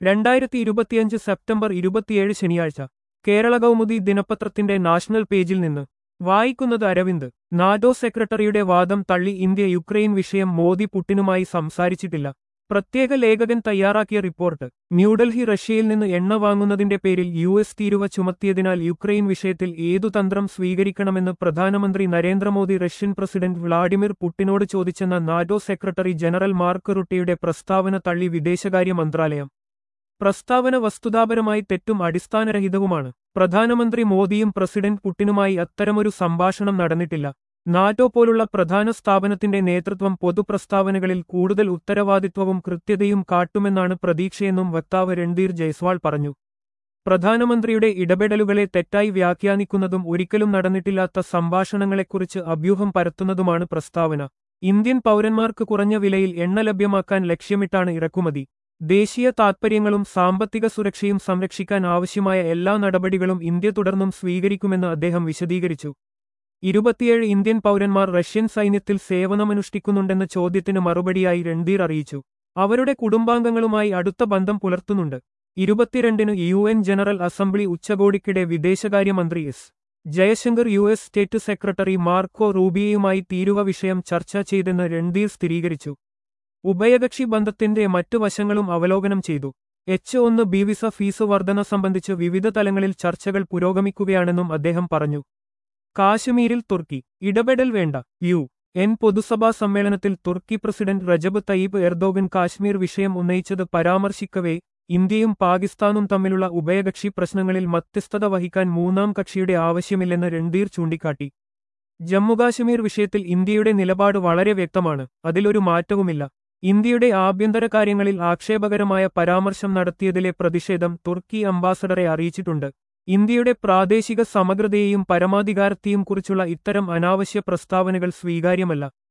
രണ്ടായിരത്തി ഇരുപത്തിയഞ്ച് സെപ്റ്റംബർ ഇരുപത്തിയേഴ് ശനിയാഴ്ച കേരള കൗമുദി ദിനപത്രത്തിന്റെ നാഷണൽ പേജിൽ നിന്ന് വായിക്കുന്നത് അരവിന്ദ് നാറ്റോ സെക്രട്ടറിയുടെ വാദം തള്ളി ഇന്ത്യ യുക്രൈൻ വിഷയം മോദി പുട്ടിനുമായി സംസാരിച്ചിട്ടില്ല പ്രത്യേക ലേഖകൻ തയ്യാറാക്കിയ റിപ്പോർട്ട് ന്യൂഡൽഹി റഷ്യയിൽ നിന്ന് എണ്ണ വാങ്ങുന്നതിന്റെ പേരിൽ യു എസ് തീരുവ ചുമത്തിയതിനാൽ യുക്രൈൻ വിഷയത്തിൽ ഏതു തന്ത്രം സ്വീകരിക്കണമെന്ന് പ്രധാനമന്ത്രി നരേന്ദ്രമോദി റഷ്യൻ പ്രസിഡന്റ് വ്ളാഡിമിർ പുട്ടിനോട് ചോദിച്ചെന്ന നാറ്റോ സെക്രട്ടറി ജനറൽ മാർക്ക് റുട്ടിയുടെ പ്രസ്താവന തള്ളി വിദേശകാര്യ മന്ത്രാലയം പ്രസ്താവന വസ്തുതാപരമായി തെറ്റും അടിസ്ഥാനരഹിതവുമാണ് പ്രധാനമന്ത്രി മോദിയും പ്രസിഡന്റ് പുട്ടിനുമായി അത്തരമൊരു സംഭാഷണം നടന്നിട്ടില്ല നാറ്റോ പോലുള്ള പ്രധാന സ്ഥാപനത്തിന്റെ നേതൃത്വം പൊതുപ്രസ്താവനകളിൽ കൂടുതൽ ഉത്തരവാദിത്വവും കൃത്യതയും കാട്ടുമെന്നാണ് പ്രതീക്ഷയെന്നും വക്താവ് രൺധീർ ജയ്സ്വാൾ പറഞ്ഞു പ്രധാനമന്ത്രിയുടെ ഇടപെടലുകളെ തെറ്റായി വ്യാഖ്യാനിക്കുന്നതും ഒരിക്കലും നടന്നിട്ടില്ലാത്ത സംഭാഷണങ്ങളെക്കുറിച്ച് അഭ്യൂഹം പരത്തുന്നതുമാണ് പ്രസ്താവന ഇന്ത്യൻ പൗരന്മാർക്ക് കുറഞ്ഞ വിലയിൽ എണ്ണ ലഭ്യമാക്കാൻ ലക്ഷ്യമിട്ടാണ് ഇറക്കുമതി ദേശീയ താത്പര്യങ്ങളും സാമ്പത്തിക സുരക്ഷയും സംരക്ഷിക്കാൻ ആവശ്യമായ എല്ലാ നടപടികളും ഇന്ത്യ തുടർന്നും സ്വീകരിക്കുമെന്ന് അദ്ദേഹം വിശദീകരിച്ചു ഇരുപത്തിയേഴ് ഇന്ത്യൻ പൗരന്മാർ റഷ്യൻ സൈന്യത്തിൽ സേവനമനുഷ്ഠിക്കുന്നുണ്ടെന്ന ചോദ്യത്തിന് മറുപടിയായി രൺധീർ അറിയിച്ചു അവരുടെ കുടുംബാംഗങ്ങളുമായി അടുത്ത ബന്ധം പുലർത്തുന്നുണ്ട് ഇരുപത്തിരണ്ടിന് യു എൻ ജനറൽ അസംബ്ലി ഉച്ചകോടിക്കിടെ വിദേശകാര്യമന്ത്രി S Jaishankar U S state secretary Marco റൂബിയയുമായി തീരുവ വിഷയം ചർച്ച ചെയ്തെന്ന് രൺധീർ സ്ഥിരീകരിച്ചു ഉഭയകക്ഷി ബന്ധത്തിന്റെ മറ്റു വശങ്ങളും അവലോകനം ചെയ്തു എച്ച് ഒന്ന് ബി വിസ ഫീസ് വർധന സംബന്ധിച്ച് വിവിധ തലങ്ങളിൽ ചർച്ചകൾ പുരോഗമിക്കുകയാണെന്നും അദ്ദേഹം പറഞ്ഞു കാശ്മീരിൽ തുർക്കി ഇടപെടൽ വേണ്ട യു എൻ പൊതുസഭാ സമ്മേളനത്തിൽ തുർക്കി president Recep Tayyip Erdogan Kashmir വിഷയം ഉന്നയിച്ചത് പരാമർശിക്കവേ ഇന്ത്യയും പാകിസ്ഥാനും തമ്മിലുള്ള ഉഭയകക്ഷി പ്രശ്നങ്ങളിൽ മധ്യസ്ഥത വഹിക്കാൻ മൂന്നാം കക്ഷിയുടെ ആവശ്യമില്ലെന്ന് രൺധീർ ചൂണ്ടിക്കാട്ടി ജമ്മുകാശ്മീർ വിഷയത്തിൽ ഇന്ത്യയുടെ നിലപാട് വളരെ വ്യക്തമാണ് അതിലൊരു മാറ്റവുമില്ല ഇന്ത്യയുടെ ആഭ്യന്തര കാര്യങ്ങളിൽ ആക്ഷേപകരമായ പരാമർശം നടത്തിയതിലെ പ്രതിഷേധം തുർക്കി അംബാസഡറെ അറിയിച്ചിട്ടുണ്ട് ഇന്ത്യയുടെ പ്രാദേശിക സമഗ്രതയെയും പരമാധികാരത്തെയും കുറിച്ചുള്ള ഇത്തരം അനാവശ്യ പ്രസ്താവനകൾ സ്വീകാര്യമല്ല